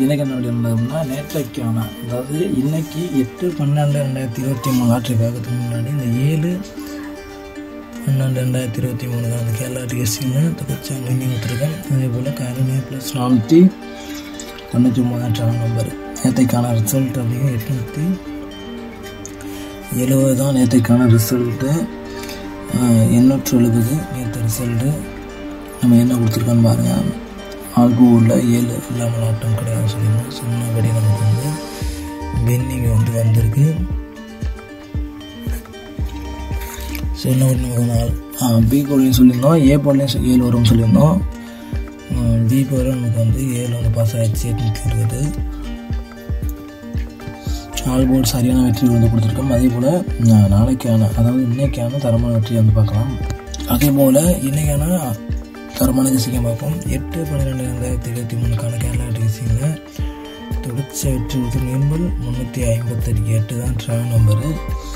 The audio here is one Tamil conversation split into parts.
எனக்கு என்ன இருந்ததுன்னா நேற்றைக்கான அதாவது இன்னைக்கு எட்டு பன்னெண்டு ரெண்டாயிரத்தி இருபத்தி மூணு லாட்ரி பார்க்கறதுக்கு முன்னாடி இந்த ஏழு பன்னெண்டு ரெண்டாயிரத்தி இருபத்தி மூணு அந்த கேரளா டிஎஸ்சின்னு தொடர்ச்சியாக வாங்கி கொடுத்துருக்கேன் அதே போல் காரணம் ப்ளஸ் நானூற்றி தொண்ணூற்றி மூணாயிரம் நம்பர் நேற்றைக்கான ரிசல்ட் அப்படிங்க எட்நூற்றி எழுபது தான் நேற்றைக்கான ரிசல்ட்டு எண்ணூற்று எழுபது நேற்று ரிசல்ட்டு நம்ம என்ன கொடுத்துருக்கோன்னு பாருங்கள் ஆல்கூரில் ஏழு இல்லாமல் ஆட்டம் கிடையாது சொல்லியிருந்தோம் சொன்னபடி நமக்கு வந்து பென்னிங் வந்து வந்திருக்கு சொன்னபடி நமக்கு நாள் பி போர்ட்லையும் சொல்லியிருந்தோம் ஏ போர்ட்லையும் ஏழு வரும்னு சொல்லியிருந்தோம் பி போர்டில் நமக்கு வந்து ஏழு வந்து பாஸ் ஆகிடுச்சு எட்நூற்றி இருபது ஆல் போர்டு சரியான வெற்றி வந்து கொடுத்துருக்கோம் அதே போல் நாளைக்கான அதாவது இன்னைக்கான தரமான வெற்றி வந்து பார்க்கலாம் அதே போல் இன்னைக்கான தரமான டிசிக்கை பார்ப்போம் எட்டு பன்னிரெண்டு ரெண்டாயிரத்தி இருபத்தி மூணுக்கான கேரளா டிசிங்கில் தொடர்ச்சி வெற்றி கொடுத்து நிர்மல் முந்நூற்றி ஐம்பத்தெட்டு எட்டு தான் ட்ரா நம்பரு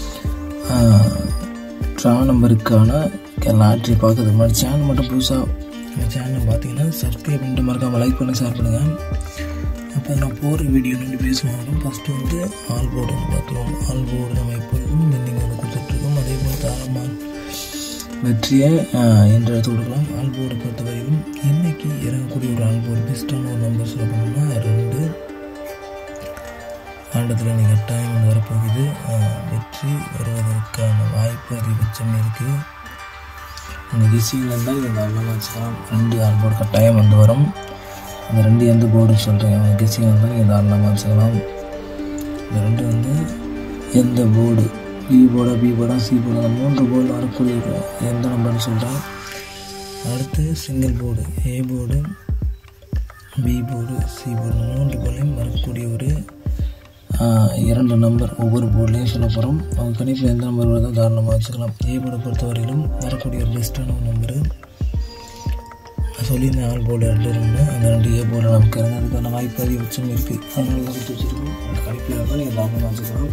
ட்ரா நம்பருக்கான லாட்ரி பார்க்கறதுக்கு முன்னாடி சேனல் மட்டும் புதுசாக நம்ம சேனலை பார்த்தீங்கன்னா சப்ஸ்கிரைப் பண்ணிட்டு மறக்காமல் லைக் பண்ணி ஷேர் பண்ணுங்கள் அப்போ நான் போகிற வீடியோ நோட்டிஃபிகேஷன் வரும் ஃபஸ்ட்டு வந்து ஆல் போர்டு வந்து பார்த்துருவோம் ஆல் போர்டு நம்ம எப்பொழுதும் பெண்டிங் வந்து கொடுத்துட்ருக்கோம் அதே போல் தாரமாக வெற்றியை என்று எடுத்து கொடுக்கலாம் ஆல் போர்டை பொறுத்தவரையிலும் இன்றைக்கி இறங்கக்கூடிய ஒரு ஆல் போர்டு பெஸ்ட்டான ஒரு நம்பர் சொல்ல போனோம்னா ரெண்டு ஆண்டத்தில் நீங்கள் கட்டாயம் வந்து வரப்போகுது வெற்றி வருவதற்கான வாய்ப்பு அதிகபட்சம் இருக்குது அந்த டிசியில் இருந்தால் இது தாராளமாக வச்சுக்கலாம் ரெண்டு ஆல் போர்டு கட்டாயம் வந்து வரும் அந்த ரெண்டு எந்த போர்டு சொல்கிறேன் அந்த டிசியில் இருந்தால் நீங்கள் தாராளமாக வச்சுக்கலாம் இந்த ரெண்டு வந்து எந்த போர்டு பி போர்டா பி போர்டா சி போர்டா அந்த மூன்று போர்டில் வரக்கூடிய எந்த நம்பர்னு சொல்கிறேன் அடுத்து single board A board B board C board மூன்று போர்டையும் வரக்கூடிய ஒரு இரண்டு நம்பர் ஒவ்வொரு போர்ட்லேயும் சொல்ல போகிறோம் அவங்க கணிப்பில் எந்த நம்பர் வருதோ தாராளமாக வச்சுக்கலாம் ஏ போர்டை பொறுத்தவரையிலும் வரக்கூடிய ஒரு பெஸ்ட்டான ஒரு நம்பரு சொல்லியிருந்தேன் ஆல் போர்டு ரெண்டு ரெண்டு அந்த ரெண்டு ஏ போர்டில் நமக்கு இறங்கிறதுக்கான வாய்ப்பு அதிகபட்சம் இருக்குது அதனால தான் கொடுத்து வச்சுருக்கோம் அந்த கணிப்பில் இருந்தால் நீங்கள் தாராளமாக வச்சுக்கலாம்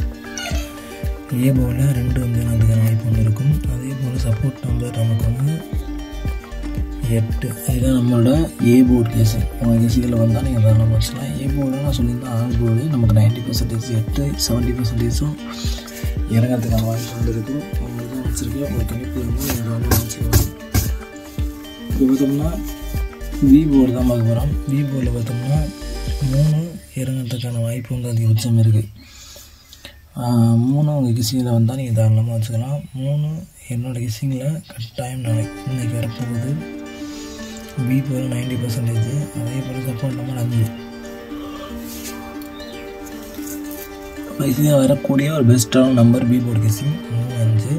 ஏ போர்டில் ரெண்டு வந்து அதுக்கான வாய்ப்பு ஒன்று இருக்கும் அதே போல் சப்போர்ட் நம்பர் நமக்கு வந்து எட்டு இதுதான் நம்மளோட ஏ போர்டு கேஸு உங்கள் கேஸுகளில் வந்தால் நீங்கள் தாராளமாக வச்சுக்கலாம் ஏ போர்டில் நான் சொல்லியிருந்தேன் ஆல் போர்டு நமக்கு நைன்ட்டி பர்சன்டேஜ் எட்டு செவன்ட்டி பர்சன்டேஜும் இறங்கிறதுக்கான வாய்ப்பு வந்து இருக்கும் அவங்க தான் வச்சுருக்கேன் உங்கள் கணிப்பு வந்து நீங்கள் தாராளமாக வச்சுக்கலாம் இப்போ பார்த்தோம்னா வி போர்டு தான் பார்க்க போகிறோம் வி போர்டில் பார்த்தோம்னா மூணு இறங்கிறதுக்கான வாய்ப்பு வந்து அதிகபட்சம் இருக்குது மூணு உங்கள் கிசிங்கில் வந்தால் நீங்கள் தாராளமாக வச்சுக்கலாம் மூணு என்னோடய கிசிங்கில் கட்டாயம் நாளைக்கு இன்றைக்கி வரப்போகுது பி போல் நைன்டி பர்சன்டேஜ் அதே போல் சப்போர்ட் நம்பர் அஞ்சு இதில் வரக்கூடிய ஒரு பெஸ்ட்டான நம்பர் பி போர்டு கிசிங் மூணு அஞ்சு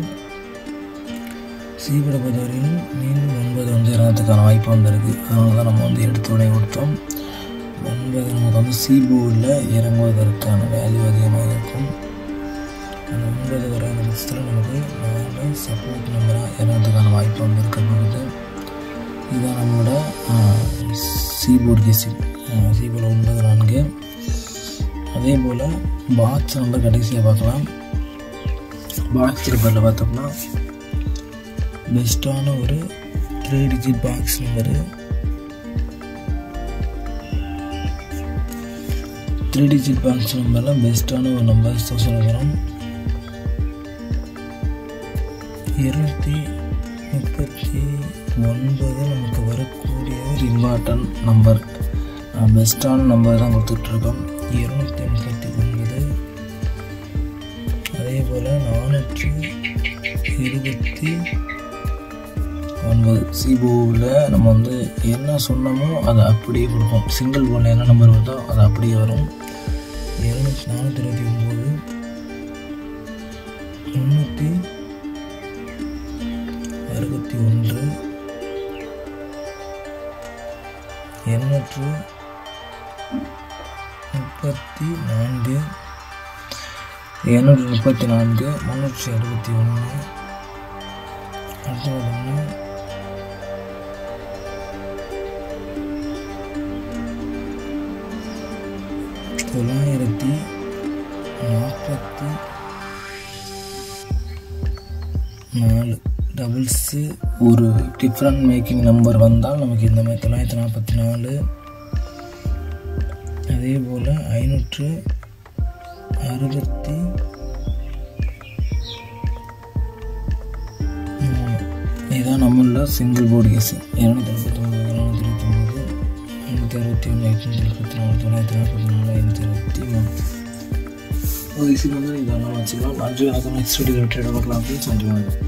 சி போர்டை பொறுத்தவரையிலும் மீண்டும் ஒன்பது வந்து இறங்கிறதுக்கான வாய்ப்பு வந்திருக்கு அதனால தான் நம்ம வந்து எடுத்து உடனே கொடுத்தோம் ஒன்பது நமக்கு வந்து சி போர்டில் இறங்குவதற்கான வேல்யூ அதிகமாக இருக்கும் அந்த ஒன்பது வர அந்த லிஸ்ட்டில் நமக்கு நாலு சப்போர்ட் நம்பராக இறங்கிறதுக்கான வாய்ப்பு வந்து இருக்க போகுது இதுதான் நம்மளோட C board guessing C board ஒன்பது நான்கு அதே போல் பாக்ஸ் நம்பர் கடைசியாக பார்க்கலாம் பாக்ஸ் நம்பரில் பார்த்தோம்னா பெஸ்ட்டான ஒரு three digit box number three digit box நம்பரில் பெஸ்ட்டான ஒரு நம்பர் சொல்லுகிறோம் இருநூற்றி முப்பத்தி ஒன்பது நமக்கு வரக்கூடிய ஒரு இம்பார்ட்டன்ட் நம்பர் பெஸ்ட்டான நம்பர் தான் கொடுத்துட்ருக்கோம் இருநூற்றி முப்பத்தி ஒன்பது அதே போல் நானூற்றி இருபத்தி ஒன்பது சிபோவில் நம்ம வந்து என்ன சொன்னோமோ அதை அப்படியே கொடுப்போம் சிங்கிள் போர்டில் என்ன நம்பர் வருதோ அது அப்படியே வரும் இருநூற்றி நானூற்றி இருபத்தி ஒம்பது முந்நூற்றி அறுபத்தி ஒன்று எண்ணூற்று முப்பத்தி நான்கு எண்ணூற்றி முப்பத்தி நான்கு முந்நூற்றி அறுபத்தி ஒன்று அடுத்து பார்த்தோம்னா தொள்ளாயிரத்தி நாற்பத்தி நாலு டபுள்ஸு ஒரு டிஃப்ரெண்ட் மேக்கிங் நம்பர் வந்தால் நமக்கு இந்த மாதிரி தொள்ளாயிரத்தி நாற்பத்தி நாலு அதே போல் ஐநூற்று அறுபத்தி மூணு இதுதான் நம்மளோட சிங்கிள் போர்டு கேஸ் இரநூத்தி முப்பத்தொம்பது நானூற்றி இருபத்தொம்பது ஐநூற்றி அறுபத்தி ஒன்று எட்நூற்றி முப்பத்தி நாலு தொள்ளாயிரத்தி நாற்பத்தி நாலு ஐநூற்றி அறுபத்தி மூணு ஒரு ஈஸி வந்து நீங்கள் தாராளமாக வச்சுக்கலாம் நன்றி வணக்கம் நெக்ஸ்ட் வீடியோ ட்ரேட் பார்க்கலாம் அப்படின்னு நன்றி வணக்கம்